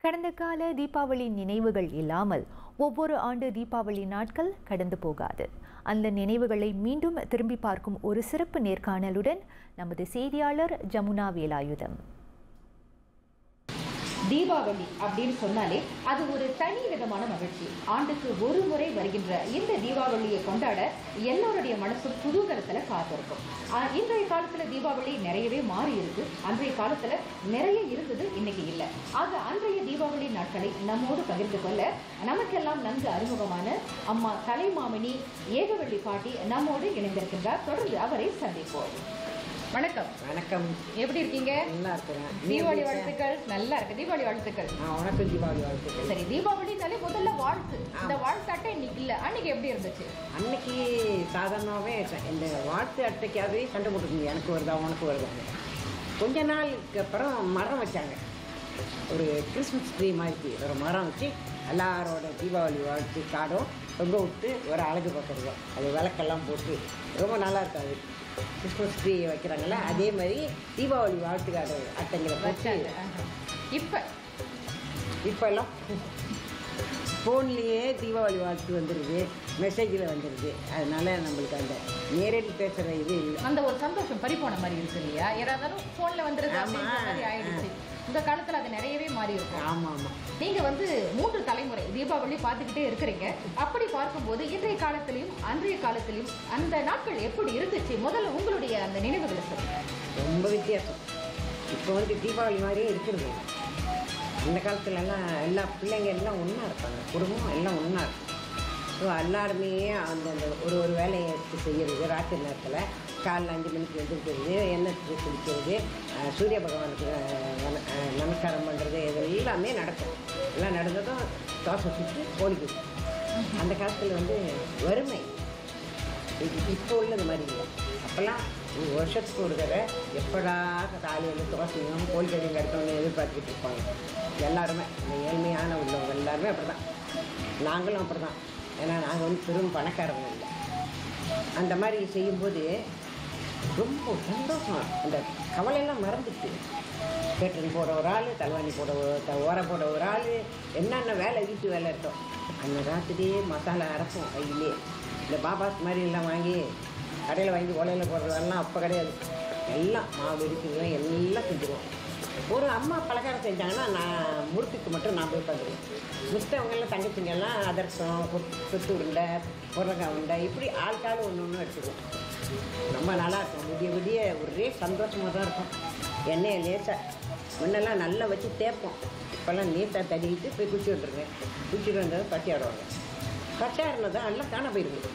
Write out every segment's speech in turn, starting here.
கடந்த கால தீபாவளி நினைவுகள் இல்லாமல் ஒவ்வொரு ஆண்டு தீபாவளி நாட்கள் கடந்து போகாது அந்த நினைவுகளை மீண்டும் திரும்பி பார்க்கும் ஒரு சிறப்பு நேர்காணலுடன் நமது செய்தியாளர் ஜமுனா வேலாயுதம் தீபாவளி அப்படின்னு சொன்னாலே அது ஒரு தனி விதமான மகிழ்ச்சி ஆண்டுக்கு ஒரு முறை வருகின்ற இந்த தீபாவளியை கொண்டாட எல்லோருடைய மனசும் குதூகலத்துல காத்திருக்கும் ஆஹ் இன்றைய காலத்துல தீபாவளி நிறையவே மாறி இருக்கு அன்றைய காலத்துல நிறைய இருந்தது இன்னைக்கு இல்ல ஆக அன்றைய தீபாவளி நாட்களை நம்மோடு பகிர்ந்து கொள்ள நமக்கெல்லாம் நன்கு அறிமுகமான அம்மா கலைமாமணி ஏகவள்ளி பாட்டி நம்மோடு இணைந்திருக்கின்றார் தொடர்ந்து அவரை சந்திப்போம் வணக்கம் வணக்கம் எப்படி இருக்கீங்க நல்லா இருக்கிறேன் நீ தீபாவளி எப்படி இருக்க? வாழ்த்துக்கள் நல்லா இருக்கு தீபாவளி வாழ்த்துக்கள் நான் உனக்கும் தீபாவளி வாழ்த்துக்கள் சரி தீபாவளினாலே முதல்ல வாழ்த்து இந்த ஆமா. வாழ்த்து அட்டை இன்னைக்கு இல்ல அன்னைக்கு எப்படி இருந்துச்சு அன்னைக்கு சாதாரணமாகவே இந்த வாழ்த்து அட்டைக்காகவே சண்டை போட்டுருந்தீங்க எனக்கு வருதா உனக்கு வருதா கொஞ்ச நாளுக்கு அப்புறம் மரம் வச்சாங்க ஒரு கிறிஸ்மஸ் ட்ரீ மாதிரி ஒரு மரம் வச்சு எல்லாரோட தீபாவளி வாழ்த்து காடும் தொங்க விட்டு ஒரு அழகு பார்க்குறது அது விளக்கெல்லாம் போட்டு ரொம்ப நல்லா இருக்கும் அது கிறிஸ்மஸ் ட்ரீ வைக்கிறாங்கல்ல அதே மாதிரி தீபாவளி வாழ்த்து காடு அட்டைங்களை வச்சாங்க போட்டு ஆஹா. இப்ப இப்போல்லாம் ஃபோன்லேயே தீபாவளி வாழ்த்து வந்துடுது மெசேஜில் வந்துடுது அதனால நம்மளுக்கு அந்த நேரடி பேசுகிற இது இல்லை அந்த ஒரு சந்தோஷம் பறி போன மாதிரி இருக்கு இல்லையா யாராவது போன்ல வந்துருது ஆமா. அப்படின்ற மாதிரி ஆயிடுச்சு இந்த காலத்துல அது நிறையவே மாறி இருக்கும் ஆமாம் ஆமாம் நீங்க வந்து மூன்று தலைமுறை தீபாவளி பார்த்துக்கிட்டே இருக்கிறீங்க அப்படி பார்க்கும்போது இன்றைய காலத்திலையும் அன்றைய காலத்திலையும் அந்த நாட்கள் எப்படி இருந்துச்சு முதல்ல உங்களுடைய அந்த நினைவுகளை சொல்லுங்க ரொம்ப வித்தியாசம் இப்போ வந்து தீபாவளி மாதிரியே இருக்கிறது இல்ல. அந்த காலத்துலலாம் எல்லா பிள்ளைங்க எல்லாம் ஒன்றா இருப்பாங்க குடும்பம் எல்லாம் ஒன்றா இருக்கும் ஸோ எல்லாருமே அந்த அந்த ஒரு ஒரு வேலையை எடுத்து செய்கிறது ராத்திரி நேரத்தில் காலைல அஞ்சு மணிக்கு எழுந்திருக்கிறது எண்ணெய் தேய்ச்சி குளிக்கிறது அஹ், சூரிய பகவானுக்கு அஹ், நம- அஹ், நமஸ்காரம் பண்ணுறது இது எல்லாமே நடக்கும் எல்லாம் நடந்ததும் தோசை சுற்றி கோழி குடி அந்த காலத்தில் வந்து வறுமை இது இப்போ உள்ளது மாதிரி இல்லை அப்போல்லாம் ஒரு வருஷத்துக்கு ஒரு தடவை எப்படா காலையில் தோசையும் கோழிக்கறியும் கிடைக்கணும்னு எதிர்பார்த்துக்கிட்டு இருப்பாங்க எல்லாருமே இந்த ஏழ்மையான உள்ளவங்க எல்லாருமே அப்படி தான் நாங்களும் அப்படி தான் ஏன்னா நாங்கள் வந்து பெரும் பணக்காரங்க இல்லை அந்த மாதிரி செய்யும்போது ரொம்ப சந்தோஷம் அந்த கவலையெல்லாம் மறந்துட்டு கேட்டரிங் போட ஒரு ஆள் தலைவாணி போட ஒரு த- ஓரை போட ஒரு ஆள் என்னென்ன வேலை வீட்டு வேலை இருக்கும் அந்த ராத்திரியே மசாலா அரைப்போம் கையிலே இந்த பாபாஸ் மாதிரி எல்லாம் வாங்கி கடையில் வாங்கி உலையில் போடுறதெல்லாம் அப்போ கிடையாது எல்லாம் மாவு இருக்குது எல்லாம் செஞ்சுருவோம் ஒரு அம்மா பலகாரம் செஞ்சாங்கன்னா நான் முறுக்குக்கு மட்டும் நான் போய் பண்ணுறேன் மித்தவங்கெல்லாம் தங்கச்சிங்கெல்லாம் அதர்சம் கொத்து கொத்து உருண்டை புரங்காய் உருண்டை இப்படி ஆளுக்காள் ஒன்று ஒன்று எடுத்துக்குவோம் ரொம்ப நல்லா இருக்கும் விடிய விடிய ஒரே சந்தோஷமாக தான் இருக்கும் எண்ணெயை லேசாக முன்னெல்லாம் நல்லா வச்சு தேய்ப்போம் இப்போல்லாம் நீட்டாக தடிக்கிட்டு போய் குச்சி விட்டுருங்க குச்சிட்டு வந்தது பட்டி ஆடுவாங்க பட்டி ஆடினது எல்லாம் காண போயிருக்கு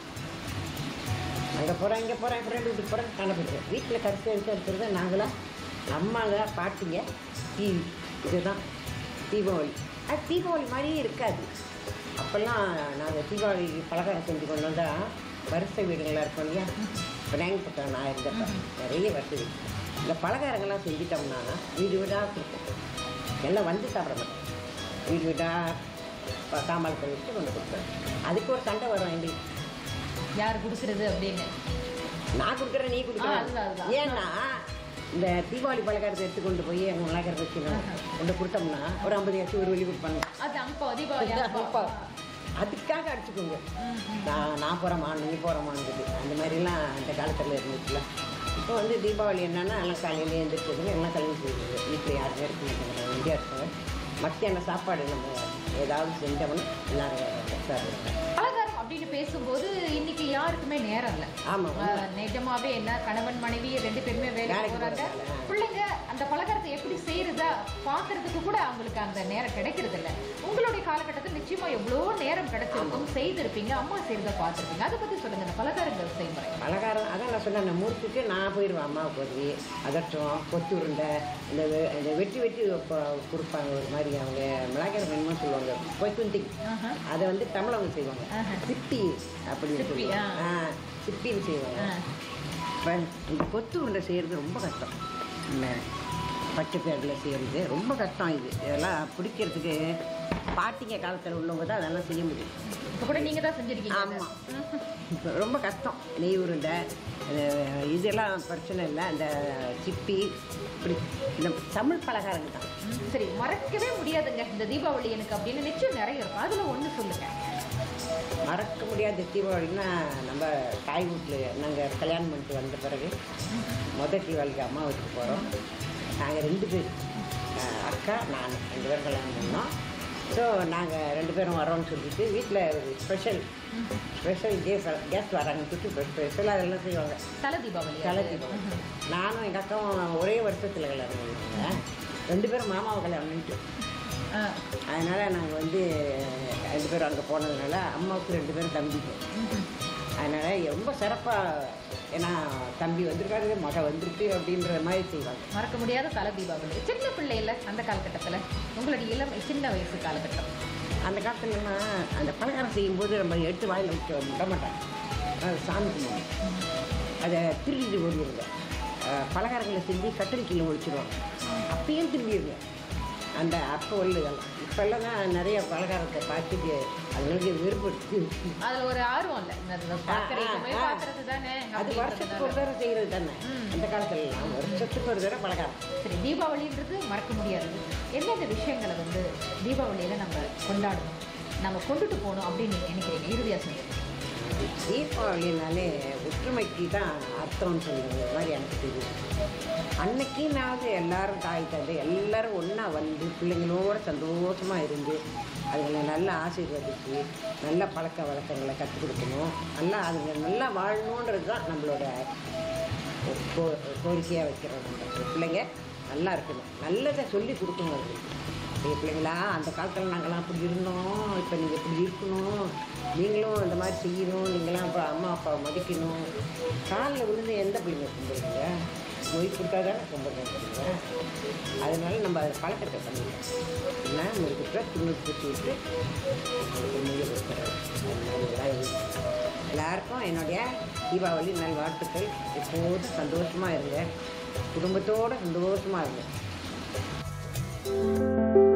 அங்கே போகிறேன் இங்கே போகிறேன் ஃப்ரெண்டு வீட்டுக்கு போகிறேன் காண போயிருக்கு வீட்டில் கருத்து எடுத்து இருக்கிறது நாங்களாம் அம்மாங்க பாட்டிங்க டிவி இதுதான் தீபாவளி அது தீபாவளி மாதிரியே இருக்காது அப்போல்லாம் நாங்கள் தீபாவளி பலகாரம் செஞ்சு கொண்டு வந்தால் வரிசை வீடுங்களாக இருக்கும் இல்லையா இப்போ நாங்கள் பக்கம் நான் இருந்தப்ப நிறைய வரிசை வீடு இந்த பலகாரங்கள்லாம் செஞ்சிட்டோம்னா வீடு வீடாக கொடுப்போம் எல்லாம் வந்து சாப்பிட மாட்டோம் வீடு வீடாக தாம்பாளத்தை வச்சு கொண்டு கொடுப்பேன் அதுக்கு ஒரு சண்டை வரும் எங்களுக்கு யார் கொடுக்கறது அப்படின்னு நான் கொடுக்குறேன் நீ ஆ, அதுதான், கொடுக்குறேன் அதுதான். ஏன்னா இந்த தீபாவளி பலகாரத்தை எடுத்து கொண்டு போய் எங்கள் மிளகார வச்சு கொண்டு கொடுத்தோம்னா ஒரு ஐம்பது ஏச்சு ஒரு வெளி கொடுப்பாங்க அது அப்போ தீபாவளி அப்போ. அப்போ அதுக்காக அடிச்சுக்கோங்க நான் நான் போகிறேம்மா நீ போகிறமான்னு அந்த மாதிரிலாம் அந்த காலத்தில் இருந்துச்சுல இப்போ வந்து தீபாவளி என்னன்னா எல்லாம் காலையில எழுந்திரிச்சதுங்க எல்லாம் கிளம்பி போயிடுது வீட்டில் யாருமே இருக்க மாட்டேங்கிறாங்க இந்தியா இருக்காங்க மத்தியான சாப்பாடு நம்ம ஏதாவது செஞ்சோம்னா எல்லாரும் சாப்பிடுவாங்க பலகாரம் அப்படின்னு பேசும்போது இன்னைக்கு யாருக்குமே நேரம் இல்ல ஆமாம் ஆஹ் நிஜமாவே என்ன கணவன் மனைவி ரெண்டு பேருமே வேலைக்கு வேலைக்கு போறாங்க போறாங்க. பிள்ளைங்க அந்த பலகாரத்தை எப்படி செய்யறதா பாக்குறதுக்கு கூட அவங்களுக்கு அந்த நேரம் கிடைக்கிறது இல்ல உங்களுடைய காலகட்டத்தில் நிச்சயமா எவ்வளோ நேரம் கிடைச்சிருக்கும் செய்திருப்பீங்க அம்மா செய்யறத பார்த்திருப்பீங்க அதை பத்தி சொல்லுங்க இந்த பலகாரங்கள் செய்முறை பலகாரம் அதான் நான் சொன்னேன் முறுக்குக்கு நான் போயிடுவேன் அம்மாவுக்கு உதவி அதட்டம் கொத்து உருண்டை இந்த வெ- இந்த வெட்டி வெட்டி கொ- கொடுப்பாங்க ஒரு மாதிரி அவங்க மிளகாய் வேணுமா சொல்லுவாங்க பொய்க்குந்தி ஆஹா. அதை வந்து தமிழவங்க செய்வாங்க ஆஹா. சிப்பி அப்படின்னு சிப்பி, சொல்லுவாங்க ஆ. ஆ சிப்பின்னு செய்வாங்க ஆ. இப்போ இந்த கொத்து உருண்டை செய்கிறது ரொம்ப கஷ்டம் இந்த பச்சை பேரில் செய்கிறது ரொம்ப கஷ்டம் இது இதெல்லாம் பிடிக்கிறதுக்கு பாட்டிங்க காலத்தில் உள்ளவங்க தான் அதெல்லாம் செய்ய முடியும் இப்போ கூட நீங்கள் தான் செஞ்சுருக்கீங்க அதை. ஆமாம் இப்போ ரொம்ப கஷ்டம் நெய் உருண்டை அஹ் இதெல்லாம் பிரச்சனை இல்லை அந்த சிப்பி இப்படி இந்த தமிழ் பலகாரங்கள் தான் ம், சரி மறக்கவே முடியாதுங்க இந்த தீபாவளி எனக்கு அப்படின்னு நிச்சயம் நிறைய இருக்கும் அதில் ஒன்று சொல்லுங்க மறக்க முடியாத தீபாவளின்னா நம்ம தாய் வீட்டில் நாங்கள் கல்யாணம் பண்ணிட்டு வந்த பிறகு முதல் தீபாவளிக்கு அம்மா வீட்டுக்கு போகிறோம் நாங்கள் ரெண்டு பேர் அஹ் அக்கா நான் ரெண்டு பேரும் கல்யாணம் பண்ணோம் ஸோ நாங்கள் ரெண்டு பேரும் வரோம்னு சொல்லிட்டு வீட்டில் ஒரு ஸ்பெஷல் ஸ்பெஷல் கேஸ் கேஸ் வராங்கன்னு சொல்லிட்டு ஸ்பெஷலாக அதெல்லாம் செய்வாங்க தலை தீபாவளி தலை தீபாவளி நானும் எங்கள் அக்காவும் ஒரே வருஷத்தில் கல்யாணம் பண்ணாங்க ரெண்டு பேரும் மாமாவை கல்யாணம் பண்ணிட்டு ஆ, அதனால் நாங்கள் வந்து ரெண்டு பேரும் அங்கே போனதுனால அம்மாவுக்கு ரெண்டு பேரும் தம்பிக்கு அதனால் ரொம்ப சிறப்பாக ஏன்னா தம்பி வந்திருக்காரு மக வந்திருக்கு அப்படின்ற மாதிரி செய்வாங்க மறக்க முடியாத தலை தீபாவளி சின்ன பிள்ளையில அந்த காலகட்டத்தில் உங்களுடைய இளம் சின்ன வயசு காலகட்டம் அந்த காலத்துலலாம் அந்த பலகாரம் செய்யும்போது நம்ம எடுத்து வாயில் வைக்க விட மாட்டாங்க அது சாமி கும்பிடுவோம் அதை திருடிட்டு ஓடிடுங்க பலகாரங்களை செஞ்சு கட்டில் கீழே ஒழிச்சிடுவாங்க அப்பயும் திரும்பிடுங்க அந்த அப்போ உள்ள இதெல்லாம் இப்போல்லாம் தான் நிறைய பலகாரத்தை பார்த்துட்டு அதுங்களுக்கு விருப்பத்து அதுல ஒரு ஆர்வம் இல்லை அது பார்க்கறதுமே ஆ, ஆ. பார்க்கறது தானே அது வருஷத்துக்கு ஒரு தடவை செய்கிறது தானே அந்த காலத்துலலாம் வருஷத்துக்கு ஒரு தடவை பலகாரம் சரி தீபாவளின்றது மறக்க முடியாதது எந்தெந்த விஷயங்களை வந்து தீபாவளியில நம்ம கொண்டாடணும் நம்ம கொண்டுட்டு போகணும் அப்படின்னு நீங்க நினைக்கிறீங்க இறுதியா சொல்லுங்க தீபாவளினாலே ஒற்றுமைக்கு தான் அர்த்தம்னு சொல்லுறது மாதிரி எனக்கு தெரியும் அன்னைக்குனாவது எல்லாரும் தாய் தந்தை எல்லாரும் ஒன்றா வந்து பிள்ளைங்களோட சந்தோஷமாக இருந்து அதுங்களை நல்லா ஆசீர்வதித்து நல்ல பழக்க வழக்கங்களை கற்றுக் கொடுக்கணும் நல்லா அதுங்க நல்லா வாழணுன்றது தான் நம்மளோட கோ- கோரிக்கையாக வைக்கிறோம் நம்ம பிள்ளைங்க நல்லா இருக்கணும் நல்லதை சொல்லி கொடுக்கணும் அவங்களுக்கு எங்கள் பிள்ளைங்களா அந்த காலத்தில் நாங்கள்லாம் அப்படி இருந்தோம் இப்போ நீங்கள் இப்படி இருக்கணும் நீங்களும் இந்த மாதிரி செய்யணும் நீங்களாம் இப்போ அம்மா அப்பாவை மதிக்கணும் காலில் விழுந்து எந்த பிள்ளைங்க கும்பிடுறீங்க மொய் கொடுத்தா தானே கும்பிடுறீங்க அதனால நம்ம அதை பழக்கத்தை பண்ணிடலாம் என்ன முழுக்கிட்ட துணி பூச்சி விட்டு அவங்களுக்கு மொழியை கொடுக்குறோம் அதனால இருக்கு. எல்லாருக்கும் என்னுடைய தீபாவளி நல்வாழ்த்துக்கள் எப்போதும் சந்தோஷமாக இருங்க குடும்பத்தோடு சந்தோஷமாக இருங்க